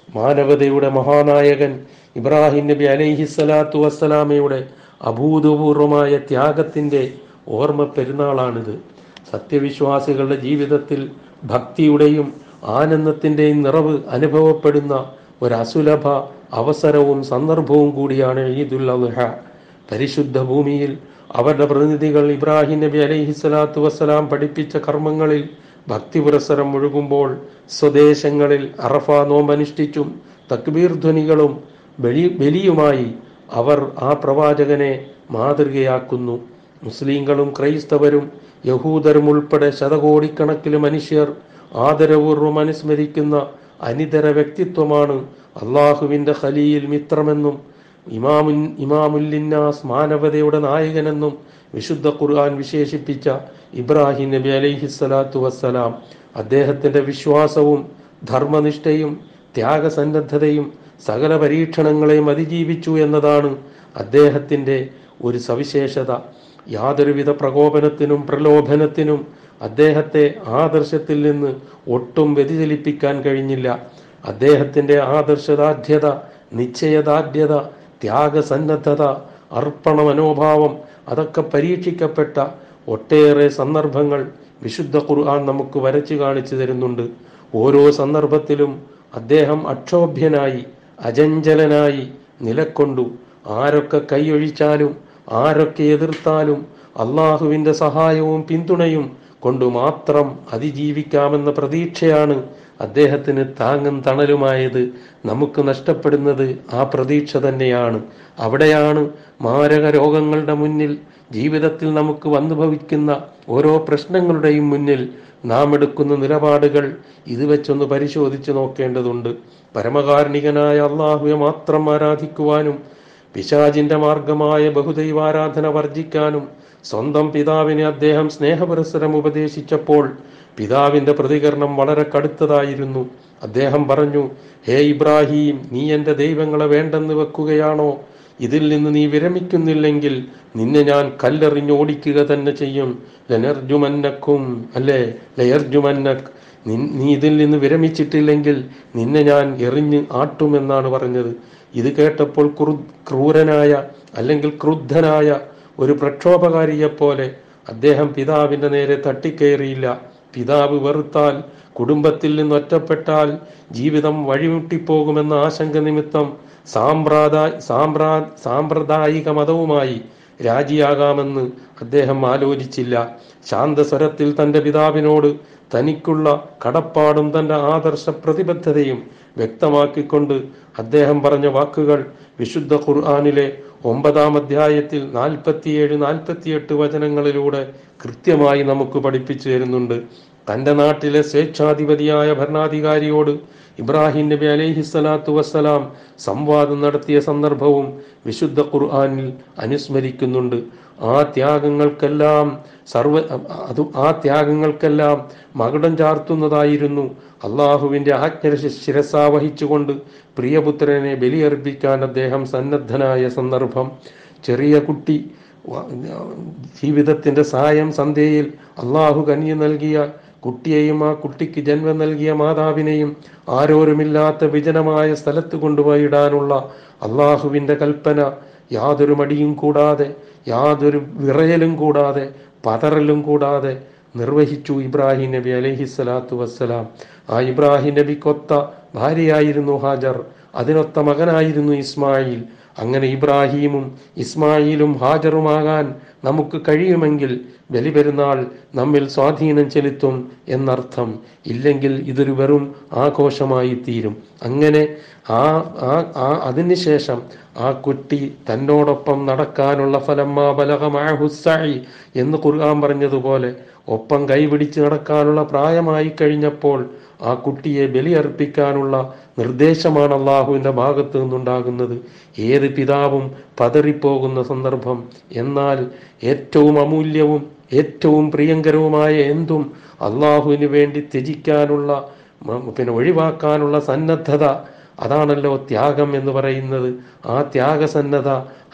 മാനവതയുടെ മഹാനായകൻ ഇബ്രാഹിം നബി അലൈഹിസ്സലാത്തു വസ്സലാമയുടെ അഭൂതപൂർവമായ ത്യാഗത്തിന്റെ ഓർമ്മ പെരുന്നാളാണിത് സത്യവിശ്വാസികളുടെ ജീവിതത്തിൽ ഭക്തിയുടെയും ആനന്ദത്തിന്റെയും നിറവ് അനുഭവപ്പെടുന്ന ഒരു അസുലഭ അവസരവും സന്ദർഭവും കൂടിയാണ് ഈദുൽ അദ്ഹ പരിശുദ്ധ ഭൂമിയിൽ അവരുടെ പ്രതിനിധികൾ ഇബ്രാഹിം നബി അലൈഹിസ്സലാത്തു വസ്സലാം പഠിപ്പിച്ച കർമ്മങ്ങളിൽ ഭക്തി പുരസരം മുഴുകുമ്പോൾ സ്വദേശങ്ങളിൽ അറഫ നോമ്പനുഷ്ഠിച്ചും തക്ബീർ ധ്വനികളും ബലി ബലിയുമായി അവർ ആ പ്രവാചകനെ മാതൃകയാക്കുന്നു മുസ്ലിങ്ങളും ക്രൈസ്തവരും യഹൂദരും ഉൾപ്പെടെ ശതകോടിക്കണക്കിന് മനുഷ്യർ ആദരപൂർവ്വം അനുസ്മരിക്കുന്ന അനിതര വ്യക്തിത്വമാണ് അള്ളാഹുവിന്റെ ഖലീൽ മിത്രമെന്നും ഇമാമുൻ ഇമാമുല്ലിന്നാസ് മാനവതയുടെ നായകനെന്നും വിശുദ്ധ ഖുർആൻ വിശേഷിപ്പിച്ച ഇബ്രാഹിം നബി അലൈഹിസ്സലാത്തു വസ്സലാം അദ്ദേഹത്തിന്റെ വിശ്വാസവും ധർമ്മനിഷ്ഠയും ത്യാഗസന്നദ്ധതയും സകല പരീക്ഷണങ്ങളെയും അതിജീവിച്ചു എന്നതാണ് അദ്ദേഹത്തിന്റെ ഒരു സവിശേഷത യാതൊരുവിധ പ്രകോപനത്തിനും പ്രലോഭനത്തിനും അദ്ദേഹത്തെ ആദർശത്തിൽ നിന്ന് ഒട്ടും വ്യതിചലിപ്പിക്കാൻ കഴിഞ്ഞില്ല അദ്ദേഹത്തിന്റെ ആദർശദാർഢ്യത നിശ്ചയദാർഢ്യത ത്യാഗസന്നദ്ധത അർപ്പണ മനോഭാവം അതൊക്കെ പരീക്ഷിക്കപ്പെട്ട ഒട്ടേറെ സന്ദർഭങ്ങൾ വിശുദ്ധ ഖുർആൻ നമുക്ക് വരച്ചു കാണിച്ചു തരുന്നുണ്ട് ഓരോ സന്ദർഭത്തിലും അദ്ദേഹം അക്ഷോഭ്യനായി അജഞ്ചലനായി നിലക്കൊണ്ടു ആരൊക്കെ കൈയൊഴിച്ചാലും ആരൊക്കെ എതിർത്താലും അള്ളാഹുവിന്റെ സഹായവും പിന്തുണയും കൊണ്ട് മാത്രം അതിജീവിക്കാമെന്ന പ്രതീക്ഷയാണ് അദ്ദേഹത്തിന് താങ്ങും തണലുമായത് നമുക്ക് നഷ്ടപ്പെടുന്നത് ആ പ്രതീക്ഷ തന്നെയാണ് അവിടെയാണ് മാരക രോഗങ്ങളുടെ മുന്നിൽ ജീവിതത്തിൽ നമുക്ക് വന്നു ഭവിക്കുന്ന ഓരോ പ്രശ്നങ്ങളുടെയും മുന്നിൽ നാം എടുക്കുന്ന നിലപാടുകൾ ഇത് വെച്ചൊന്ന് പരിശോധിച്ചു നോക്കേണ്ടതുണ്ട് പരമകാരുണികനായ അള്ളാഹുവെ മാത്രം ആരാധിക്കുവാനും പിശാചിന്റെ മാർഗമായ ബഹുദൈവാരാധന വർജിക്കാനും സ്വന്തം പിതാവിനെ അദ്ദേഹം സ്നേഹപുരസരം ഉപദേശിച്ചപ്പോൾ പിതാവിന്റെ പ്രതികരണം വളരെ കടുത്തതായിരുന്നു അദ്ദേഹം പറഞ്ഞു ഹേ ഇബ്രാഹിം നീ എന്റെ ദൈവങ്ങളെ വേണ്ടെന്ന് വെക്കുകയാണോ ഇതിൽ നിന്ന് നീ വിരമിക്കുന്നില്ലെങ്കിൽ നിന്നെ ഞാൻ കല്ലെറിഞ്ഞ് ഓടിക്കുക തന്നെ ചെയ്യും ലനർജുമന്നക്കും അല്ലേ ലയർജുമന്നക് നിൻ- നീ ഇതിൽ നിന്ന് വിരമിച്ചിട്ടില്ലെങ്കിൽ നിന്നെ ഞാൻ എറിഞ്ഞ് ആട്ടുമെന്നാണ് പറഞ്ഞത് ഇത് കേട്ടപ്പോൾ ക്രു- ക്രൂരനായ അല്ലെങ്കിൽ ക്രുദ്ധനായ ഒരു പ്രക്ഷോഭകാരിയെപ്പോലെ അദ്ദേഹം പിതാവിന്റെ നേരെ തട്ടിക്കയറിയില്ല പിതാവ് വെറുത്താൽ കുടുംബത്തിൽ നിന്ന് ഒറ്റപ്പെട്ടാൽ ജീവിതം വഴിമുട്ടിപ്പോകുമെന്ന ആശങ്ക നിമിത്തം സാമ്പ്രാദായ സാമ്പ്രാ സാമ്പ്രദായിക മതവുമായി രാജിയാകാമെന്ന് അദ്ദേഹം ആലോചിച്ചില്ല ശാന്തസ്വരത്തിൽ തന്റെ പിതാവിനോട് തനിക്കുള്ള കടപ്പാടും തന്റെ ആദർശ പ്രതിബദ്ധതയും വ്യക്തമാക്കിക്കൊണ്ട് അദ്ദേഹം പറഞ്ഞ വാക്കുകൾ വിശുദ്ധ ഖുർആാനിലെ ഒമ്പതാം അധ്യായത്തിൽ നാൽപ്പത്തിയേഴ് നാൽപ്പത്തിയെട്ട് വചനങ്ങളിലൂടെ കൃത്യമായി നമുക്ക് പഠിപ്പിച്ചു തരുന്നുണ്ട് തന്റെ നാട്ടിലെ സ്വേച്ഛാധിപതിയായ ഭരണാധികാരിയോട് ഇബ്രാഹിം നബി അലൈഹിസ്സലാത്തു വസ്സലാം സംവാദം നടത്തിയ സന്ദർഭവും വിശുദ്ധ ഖുർആാനിൽ അനുസ്മരിക്കുന്നുണ്ട് ആ ത്യാഗങ്ങൾക്കെല്ലാം സർവ അത് ആ ത്യാഗങ്ങൾക്കെല്ലാം മകുടം ചാർത്തുന്നതായിരുന്നു അള്ളാഹുവിന്റെ ആജ്ഞ ശിരസാ വഹിച്ചുകൊണ്ട് പ്രിയപുത്രനെ ബലിയർപ്പിക്കാൻ അദ്ദേഹം സന്നദ്ധനായ സന്ദർഭം ചെറിയ കുട്ടി വ- ജീവിതത്തിന്റെ സായം സന്ധ്യയിൽ അള്ളാഹു കനിഞ്ഞു നൽകിയ കുട്ടിയെയും ആ കുട്ടിക്ക് ജന്മം നൽകിയ മാതാവിനെയും ആരോരുമില്ലാത്ത വിജനമായ സ്ഥലത്ത് കൊണ്ടുപോയി ഇടാനുള്ള അള്ളാഹുവിന്റെ കൽപ്പന യാതൊരു മടിയും കൂടാതെ യാതൊരു വിറയലും കൂടാതെ പതറലും കൂടാതെ നിർവഹിച്ചു ഇബ്രാഹിം നബി അലൈഹിസ്സലാത്തു വസ്സലാം ആ ഇബ്രാഹിം നബിക്കൊത്ത ഭാര്യയായിരുന്നു ഹാജർ അതിനൊത്ത മകനായിരുന്നു ഇസ്മായിൽ അങ്ങനെ ഇബ്രാഹീമും ഇസ്മായിലും ഹാജറുമാകാൻ നമുക്ക് കഴിയുമെങ്കിൽ ബലിപെരുന്നാൾ നമ്മിൽ സ്വാധീനം ചെലുത്തും എന്നർത്ഥം ഇല്ലെങ്കിൽ ഇതൊരു വെറും ആഘോഷമായി തീരും അങ്ങനെ ആ ആ ആ അതിനുശേഷം ആ കുട്ടി തന്നോടൊപ്പം നടക്കാനുള്ള ഫലമാ ബലഹമാഹുസായി എന്ന് ഖുർആൻ പറഞ്ഞതുപോലെ ഒപ്പം കൈപിടിച്ച് നടക്കാനുള്ള പ്രായമായി കഴിഞ്ഞപ്പോൾ ആ കുട്ടിയെ ബലിയർപ്പിക്കാനുള്ള നിർദ്ദേശമാണ് അള്ളാഹുവിന്റെ ഭാഗത്ത് നിന്നുണ്ടാകുന്നത് ഏത് പിതാവും പതറിപ്പോകുന്ന സന്ദർഭം എന്നാൽ ഏറ്റവും അമൂല്യവും ഏറ്റവും പ്രിയങ്കരവുമായ എന്തും അള്ളാഹുവിന് വേണ്ടി ത്യജിക്കാനുള്ള മ- പിന്നെ ഒഴിവാക്കാനുള്ള സന്നദ്ധത അതാണല്ലോ ത്യാഗം എന്ന് പറയുന്നത് ആ ത്യാഗസന്നദ്ധ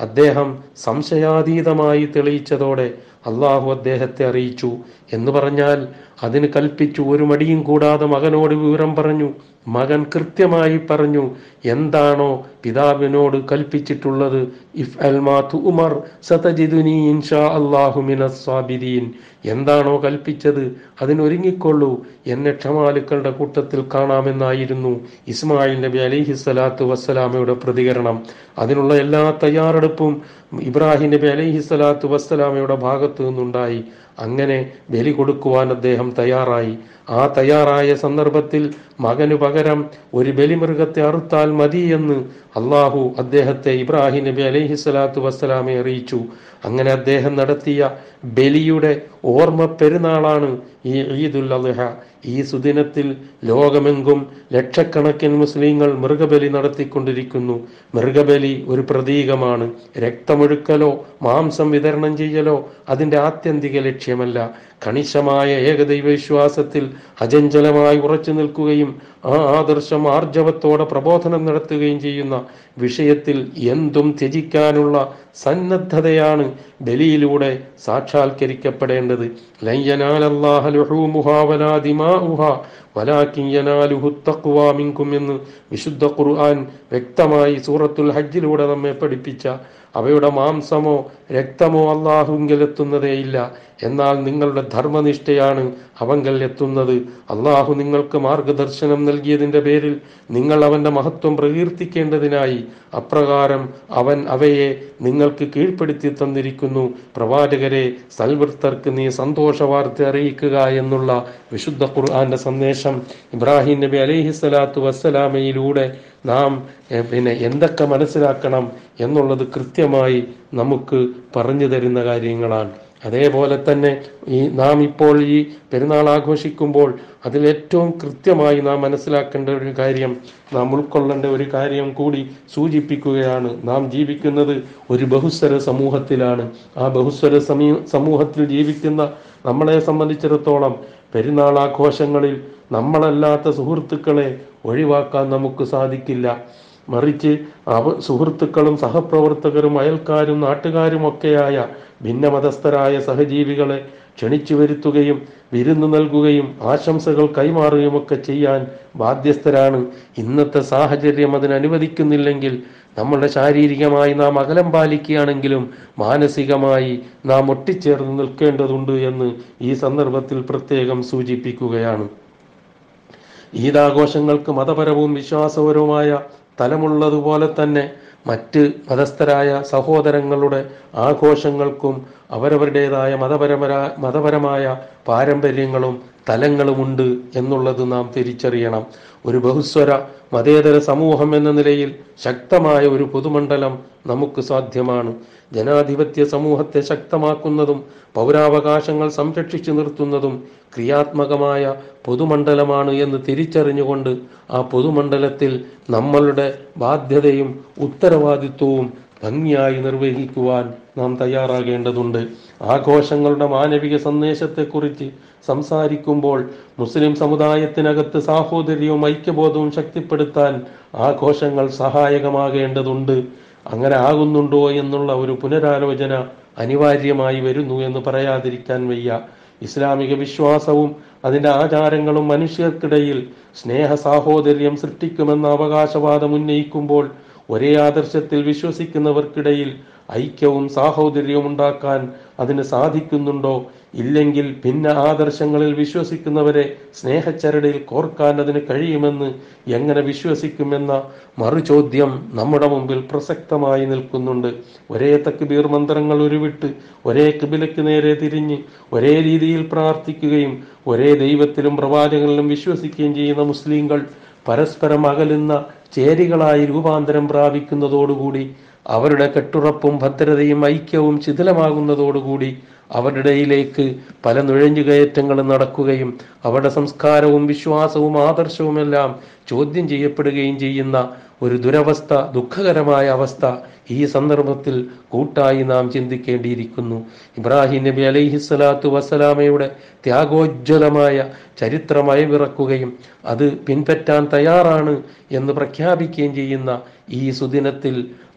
അദ്ദേഹം സംശയാതീതമായി തെളിയിച്ചതോടെ അള്ളാഹു അദ്ദേഹത്തെ അറിയിച്ചു എന്ന് പറഞ്ഞാൽ അതിന് കൽപ്പിച്ചു ഒരു മടിയും കൂടാതെ മകനോട് വിവരം പറഞ്ഞു മകൻ കൃത്യമായി പറഞ്ഞു എന്താണോ പിതാവിനോട് കൽപ്പിച്ചിട്ടുള്ളത് ഇഫ് അൽമാതു ഉമർ സതജിദുനി ഇൻഷാ അള്ളാഹു മിനസ്സാബിദീൻ എന്താണോ കൽപ്പിച്ചത് അതിനൊരുങ്ങിക്കൊള്ളൂ എന്നെ ക്ഷമാലുക്കളുടെ കൂട്ടത്തിൽ കാണാമെന്നായിരുന്നു ഇസ്മായിൽ നബി അലിഹി സ്വലാത്തു വസ്സലാമയുടെ പ്രതികരണം അതിനുള്ള എല്ലാ തയ്യാറെടുപ്പും ഇബ്രാഹിം നബി അലൈഹി സ്വലാത്തു വസ്സലാമയുടെ ഭാഗത്തു നിന്നുണ്ടായി അങ്ങനെ ബലി കൊടുക്കുവാൻ അദ്ദേഹം തയ്യാറായി ആ തയ്യാറായ സന്ദർഭത്തിൽ മകനു പകരം ഒരു ബലിമൃഗത്തെ അറുത്താൽ മതി എന്ന് അള്ളാഹു അദ്ദേഹത്തെ ഇബ്രാഹിം നബി അലൈഹി സ്വലാത്തു വസ്സലാമെ അറിയിച്ചു അങ്ങനെ അദ്ദേഹം നടത്തിയ ബലിയുടെ ഓർമ്മ പെരുന്നാളാണ് ഈ ഈദുൽ അദ്ഹ ഈ സുദിനത്തിൽ ലോകമെങ്കും ലക്ഷക്കണക്കിന് മുസ്ലിങ്ങൾ മൃഗബലി നടത്തിക്കൊണ്ടിരിക്കുന്നു മൃഗബലി ഒരു പ്രതീകമാണ് രക്തമൊഴുക്കലോ മാംസം വിതരണം ചെയ്യലോ അതിന്റെ ആത്യന്തിക ലക്ഷ്യമല്ല കണിശമായ ഏകദൈവ വിശ്വാസത്തിൽ അചഞ്ചലമായി ഉറച്ചു നിൽക്കുകയും ആ ആദർശം ആർജവത്തോടെ പ്രബോധനം നടത്തുകയും ചെയ്യുന്ന വിഷയത്തിൽ എന്തും ത്യജിക്കാനുള്ള സന്നദ്ധതയാണ് ബലിയിലൂടെ സാക്ഷാത്കരിക്കപ്പെടേണ്ടത് എന്ന് വിശുദ്ധ ഖുർആൻ വ്യക്തമായി സൂറത്തുൽ ഹജ്ജിലൂടെ നമ്മെ പഠിപ്പിച്ച അവയുടെ മാംസമോ രക്തമോ അള്ളാഹുങ്കൽ എത്തുന്നതേയില്ല എന്നാൽ നിങ്ങളുടെ ധർമ്മനിഷ്ഠയാണ് അവങ്കൽ എത്തുന്നത് അള്ളാഹു നിങ്ങൾക്ക് മാർഗദർശനം നൽകിയതിന്റെ പേരിൽ നിങ്ങൾ അവന്റെ മഹത്വം പ്രകീർത്തിക്കേണ്ടതിനായി അപ്രകാരം അവൻ അവയെ നിങ്ങൾക്ക് കീഴ്പ്പെടുത്തി തന്നിരിക്കുന്നു പ്രവാചകരെ സൽവൃത്തർക്ക് നീ സന്തോഷ വാർത്ത അറിയിക്കുക എന്നുള്ള വിശുദ്ധ ഖുർആന്റെ സന്ദേശം ഇബ്രാഹിം നബി അലൈഹി സ്വലാത്തു വസ്സലാമയിലൂടെ നാം എഹ്, പിന്നെ എന്തൊക്കെ മനസ്സിലാക്കണം എന്നുള്ളത് കൃത്യമായി നമുക്ക് പറഞ്ഞു തരുന്ന കാര്യങ്ങളാണ് അതേപോലെ തന്നെ ഈ നാം ഇപ്പോൾ ഈ പെരുന്നാൾ ആഘോഷിക്കുമ്പോൾ അതിൽ ഏറ്റവും കൃത്യമായി നാം മനസ്സിലാക്കേണ്ട ഒരു കാര്യം നാം ഉൾക്കൊള്ളേണ്ട ഒരു കാര്യം കൂടി സൂചിപ്പിക്കുകയാണ് നാം ജീവിക്കുന്നത് ഒരു ബഹുസ്വര സമൂഹത്തിലാണ് ആ ബഹുസ്വര സമീ സമൂഹത്തിൽ ജീവിക്കുന്ന നമ്മളെ സംബന്ധിച്ചിടത്തോളം പെരുന്നാൾ ആഘോഷങ്ങളിൽ നമ്മളല്ലാത്ത സുഹൃത്തുക്കളെ ഒഴിവാക്കാൻ നമുക്ക് സാധിക്കില്ല മറിച്ച് അവ സുഹൃത്തുക്കളും സഹപ്രവർത്തകരും അയൽക്കാരും നാട്ടുകാരും ഒക്കെയായ ഭിന്നമതസ്ഥരായ സഹജീവികളെ ക്ഷണിച്ചു വരുത്തുകയും വിരുന്ന് നൽകുകയും ആശംസകൾ കൈമാറുകയും ഒക്കെ ചെയ്യാൻ ബാധ്യസ്ഥരാണ് ഇന്നത്തെ സാഹചര്യം അതിന് അനുവദിക്കുന്നില്ലെങ്കിൽ നമ്മുടെ ശാരീരികമായി നാം അകലം പാലിക്കുകയാണെങ്കിലും മാനസികമായി നാം ഒട്ടിച്ചേർന്ന് നിൽക്കേണ്ടതുണ്ട് എന്ന് ഈ സന്ദർഭത്തിൽ പ്രത്യേകം സൂചിപ്പിക്കുകയാണ് ഈദാഘോഷങ്ങൾക്ക് മതപരവും വിശ്വാസപരവുമായ തലമുള്ളതുപോലെ തന്നെ മറ്റ് മതസ്ഥരായ സഹോദരങ്ങളുടെ ആഘോഷങ്ങൾക്കും അവരവരുടേതായ മതപരമര മതപരമായ പാരമ്പര്യങ്ങളും തലങ്ങളുമുണ്ട് എന്നുള്ളത് നാം തിരിച്ചറിയണം ഒരു ബഹുസ്വര മതേതര സമൂഹം എന്ന നിലയിൽ ശക്തമായ ഒരു പൊതുമണ്ഡലം നമുക്ക് സാധ്യമാണ് ജനാധിപത്യ സമൂഹത്തെ ശക്തമാക്കുന്നതും പൗരാവകാശങ്ങൾ സംരക്ഷിച്ചു നിർത്തുന്നതും ക്രിയാത്മകമായ പൊതുമണ്ഡലമാണ് എന്ന് തിരിച്ചറിഞ്ഞുകൊണ്ട് ആ പൊതുമണ്ഡലത്തിൽ നമ്മളുടെ ബാധ്യതയും ഉത്തരവാദിത്വവും ഭംഗിയായി നിർവഹിക്കുവാൻ നാം തയ്യാറാകേണ്ടതുണ്ട് ആഘോഷങ്ങളുടെ മാനവിക സന്ദേശത്തെക്കുറിച്ച് സംസാരിക്കുമ്പോൾ മുസ്ലിം സമുദായത്തിനകത്ത് സാഹോദര്യവും ഐക്യബോധവും ശക്തിപ്പെടുത്താൻ ആഘോഷങ്ങൾ സഹായകമാകേണ്ടതുണ്ട് അങ്ങനെ ആകുന്നുണ്ടോ എന്നുള്ള ഒരു പുനരാലോചന അനിവാര്യമായി വരുന്നു എന്ന് പറയാതിരിക്കാൻ വയ്യ ഇസ്ലാമിക വിശ്വാസവും അതിന്റെ ആചാരങ്ങളും മനുഷ്യർക്കിടയിൽ സ്നേഹ സാഹോദര്യം സൃഷ്ടിക്കുമെന്ന അവകാശവാദം ഉന്നയിക്കുമ്പോൾ ഒരേ ആദർശത്തിൽ വിശ്വസിക്കുന്നവർക്കിടയിൽ ഐക്യവും സാഹോദര്യവും ഉണ്ടാക്കാൻ അതിന് സാധിക്കുന്നുണ്ടോ ഇല്ലെങ്കിൽ ഭിന്ന ആദർശങ്ങളിൽ വിശ്വസിക്കുന്നവരെ സ്നേഹച്ചരടിൽ കോർക്കാൻ അതിന് കഴിയുമെന്ന് എങ്ങനെ വിശ്വസിക്കുമെന്ന മറുചോദ്യം നമ്മുടെ മുമ്പിൽ പ്രസക്തമായി നിൽക്കുന്നുണ്ട് ഒരേ തക്ബീർ മന്ത്രങ്ങൾ ഉരുവിട്ട് ഒരേ കിബിലയ്ക്ക് നേരെ തിരിഞ്ഞ് ഒരേ രീതിയിൽ പ്രാർത്ഥിക്കുകയും ഒരേ ദൈവത്തിലും പ്രവാചകനിലും വിശ്വസിക്കുകയും ചെയ്യുന്ന മുസ്ലിങ്ങൾ പരസ്പരം അകലുന്ന ചേരികളായി രൂപാന്തരം പ്രാപിക്കുന്നതോടുകൂടി അവരുടെ കെട്ടുറപ്പും ഭദ്രതയും ഐക്യവും ശിഥിലമാകുന്നതോടുകൂടി അവരുടെ ഇടയിലേക്ക് പല നുഴഞ്ഞുകയറ്റങ്ങളും നടക്കുകയും അവരുടെ സംസ്കാരവും വിശ്വാസവും ആദർശവുമെല്ലാം ചോദ്യം ചെയ്യപ്പെടുകയും ചെയ്യുന്ന ഒരു ദുരവസ്ഥ ദുഃഖകരമായ അവസ്ഥ ഈ സന്ദർഭത്തിൽ കൂട്ടായി നാം ചിന്തിക്കേണ്ടിയിരിക്കുന്നു ഇബ്രാഹിം നബി അലൈഹിസ്സലാത്തു വസ്സലാമയുടെ ത്യാഗോജ്വലമായ ചരിത്രമയവിറക്കുകയും അത് പിൻപറ്റാൻ തയ്യാറാണ് എന്ന് പ്രഖ്യാപിക്കുകയും ചെയ്യുന്ന ഈ സുദിനത്തിൽ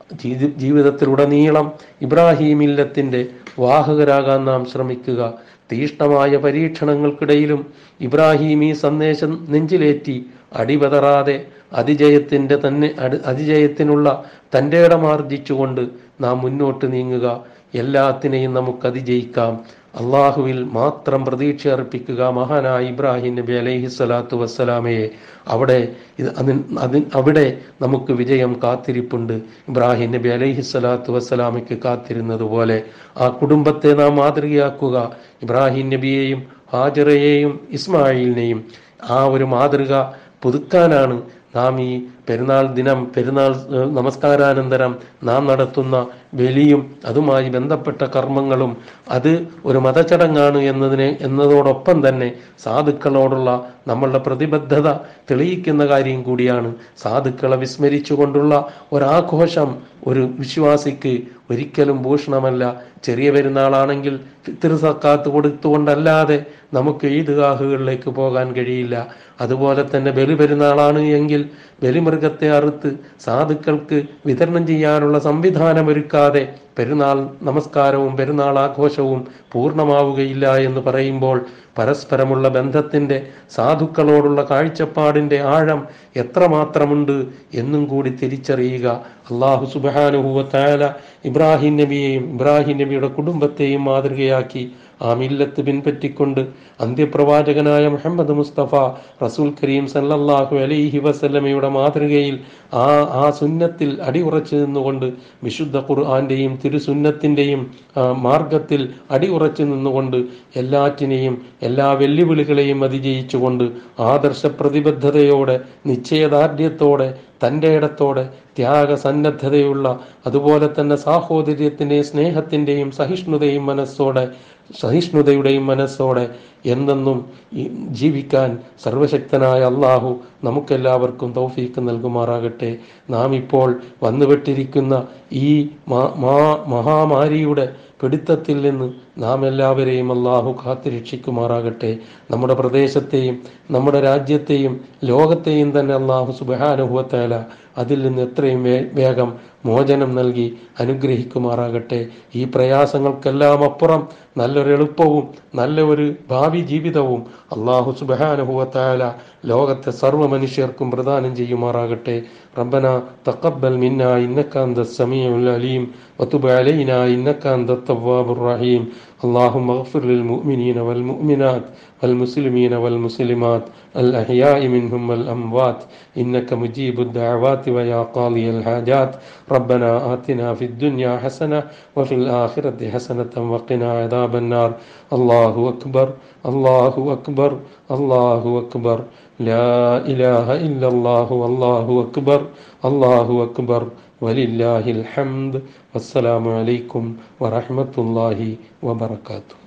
ജീവി- ജീവിതത്തിലുടനീളം ഇബ്രാഹിമില്ലത്തിൻ്റെ വാഹകരാകാൻ നാം ശ്രമിക്കുക തീഷ്ണമായ പരീക്ഷണങ്ങൾക്കിടയിലും ഇബ്രാഹിം ഈ സന്ദേശം നെഞ്ചിലേറ്റി അടിപതറാതെ അതിജയത്തിൻ്റെ തന്നെ അടി- അതിജയത്തിനുള്ള തൻ്റെ ഇടമാർജിച്ചുകൊണ്ട് നാം മുന്നോട്ട് നീങ്ങുക എല്ലാത്തിനെയും നമുക്ക് അതിജയിക്കാം അള്ളാഹുവിൽ മാത്രം പ്രതീക്ഷ അർപ്പിക്കുക മഹാനായ ഇബ്രാഹിം നബി അലൈഹി സ്വലാത്തു വസ്സലാമയെ അവിടെ ഇത് അതിൻ അതിൻ അവിടെ നമുക്ക് വിജയം കാത്തിരിപ്പുണ്ട് ഇബ്രാഹിം നബി അലൈഹി സ്വലാത്തു വസ്സലാമയ്ക്ക് കാത്തിരുന്നത് പോലെ ആ കുടുംബത്തെ നാം മാതൃകയാക്കുക ഇബ്രാഹിം നബിയെയും ഹാജറയെയും ഇസ്മായിലിനെയും ആ ഒരു മാതൃക പുതുക്കാനാണ് നാം ഈ പെരുന്നാൾ ദിനം പെരുന്നാൾ ഏഹ്, നമസ്കാരാനന്തരം നാം നടത്തുന്ന ബലിയും അതുമായി ബന്ധപ്പെട്ട കർമ്മങ്ങളും അത് ഒരു മതചടങ്ങാണ് എന്നതിനെ എന്നതോടൊപ്പം തന്നെ സാധുക്കളോടുള്ള നമ്മളുടെ പ്രതിബദ്ധത തെളിയിക്കുന്ന കാര്യം കൂടിയാണ് സാധുക്കളെ വിസ്മരിച്ചുകൊണ്ടുള്ള ഒരാഘോഷം ഒരു വിശ്വാസിക്ക് ഒരിക്കലും ഭൂഷണമല്ല ചെറിയ പെരുന്നാളാണെങ്കിൽ ഫിത്തിർ സക്കാത്ത് കൊടുത്തുകൊണ്ടല്ലാതെ നമുക്ക് ഈദ്ഗാഹുകളിലേക്ക് പോകാൻ കഴിയില്ല അതുപോലെ തന്നെ ബലി പെരുന്നാളാണ് എങ്കിൽ ബലിമൃഗത്തെ അറുത്ത് സാധുക്കൾക്ക് വിതരണം ചെയ്യാനുള്ള സംവിധാനം ഒരുക്കാതെ പെരുന്നാൾ നമസ്കാരവും പെരുന്നാൾ ആഘോഷവും പൂർണ്ണമാവുകയില്ല എന്ന് പറയുമ്പോൾ പരസ്പരമുള്ള ബന്ധത്തിൻ്റെ സാധുക്കളോടുള്ള കാഴ്ചപ്പാടിൻ്റെ ആഴം എത്രമാത്രമുണ്ട് എന്നും കൂടി തിരിച്ചറിയുക അള്ളാഹു സുബാനുഹുവത്തായ ഇബ്രാഹിം നബിയെയും ഇബ്രാഹിം നബിയുടെ കുടുംബത്തെയും മാതൃകയാക്കി ആ മില്ലത്ത് പിൻപറ്റിക്കൊണ്ട് അന്ത്യപ്രവാചകനായ മുഹമ്മദ് മുസ്തഫ റസൂൽ കരീം സല്ലല്ലാഹു അലൈഹി വസല്ലമയുടെ മാതൃകയിൽ ആ ആ സുന്നത്തിൽ അടിയുറച്ചു നിന്നുകൊണ്ട് വിശുദ്ധ ഖുർആന്റെയും തിരുസുന്നത്തിൻ്റെയും മാർഗത്തിൽ അടിയുറച്ചു നിന്നുകൊണ്ട് എല്ലാറ്റിനെയും എല്ലാ വെല്ലുവിളികളെയും അതിജയിച്ചുകൊണ്ട് ആദർശ പ്രതിബദ്ധതയോടെ നിശ്ചയദാർഢ്യത്തോടെ തൻ്റെ ഇടത്തോടെ ത്യാഗസന്നദ്ധതയുള്ള അതുപോലെ തന്നെ സാഹോദര്യത്തിൻ്റെയും സ്നേഹത്തിൻ്റെയും സഹിഷ്ണുതയും മനസ്സോടെ സഹിഷ്ണുതയുടെയും മനസ്സോടെ എന്നെന്നും ഈ ജീവിക്കാൻ സർവശക്തനായ അള്ളാഹു നമുക്കെല്ലാവർക്കും തൗഫീക്ക് നൽകുമാറാകട്ടെ നാം ഇപ്പോൾ വന്നുപെട്ടിരിക്കുന്ന ഈ മാ- മാ- മഹാമാരിയുടെ പിടുത്തത്തിൽ നിന്ന് നാം എല്ലാവരെയും അള്ളാഹു കാത്തുരക്ഷിക്കുമാറാകട്ടെ നമ്മുടെ പ്രദേശത്തെയും നമ്മുടെ രാജ്യത്തെയും ലോകത്തെയും തന്നെ അള്ളാഹു സുബാനുഭവത്തേല അതിൽ നിന്ന് എത്രയും വേ- വേഗം മോചനം നൽകി അനുഗ്രഹിക്കുമാറാകട്ടെ ഈ പ്രയാസങ്ങൾക്കെല്ലാം അപ്പുറം നല്ലൊരു എളുപ്പവും നല്ല ഒരു ഭാവി ജീവിതവും അള്ളാഹു സുബാനുഭവത്തായ ലോകത്തെ സർവ്വ മനുഷ്യർക്കും പ്രദാനം ചെയ്യുമാറാകട്ടെ റബ്ബന തഖബ്ബൽ മിന്ന ഇന്നക അന്ത സമീഉൽ അലീം വതുബ് അലൈന ഇന്നക അന്ത തവ്വാബുർ റഹീം اللهم اغفر للمؤمنين والمؤمنات والمسلمين والمسلمات الأحياء منهم والأموات إنك مجيب الدعوات ويا قاضي الحاجات ربنا آتنا في الدنيا حسنة وفي الآخرة حسنة وقنا عذاب النار الله أكبر الله أكبر الله أكبر لا إله إلا الله والله أكبر الله أكبر ولله الحمد والسلام عليكم ورحمة الله وبركاته